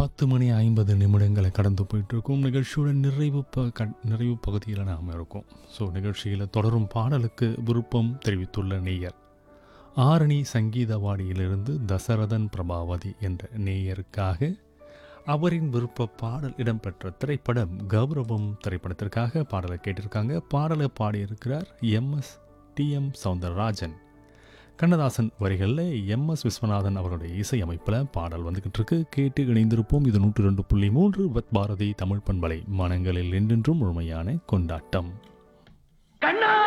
பத்து மணி ஐம்பது நிமிடங்களை கடந்து போயிட்டு இருக்கோம் நிகழ்ச்சியோட நிறைவு ப க நிறைவு பகுதியில் நாம் இருக்கோம் ஸோ நிகழ்ச்சியில் தொடரும் பாடலுக்கு விருப்பம் தெரிவித்துள்ள நேயர் ஆரணி சங்கீதவாடியிலிருந்து தசரதன் பிரபாவதி என்ற நேயருக்காக அவரின் விருப்ப பாடல் இடம்பெற்ற திரைப்படம் கௌரவம் திரைப்படத்திற்காக பாடலை கேட்டிருக்காங்க பாடலை பாடியிருக்கிறார் எம்எஸ் டிஎம் சவுந்தரராஜன் கண்ணதாசன் வரிகளில் எம்எஸ் விஸ்வநாதன் அவருடைய இசையமைப்பில் பாடல் வந்துகிட்டு இருக்கு கேட்டு இணைந்திருப்போம் இது நூற்றி ரெண்டு புள்ளி மூன்று வத் பாரதி தமிழ் பண்பலை மனங்களில் என்றென்றும் முழுமையான கொண்டாட்டம் கண்ணா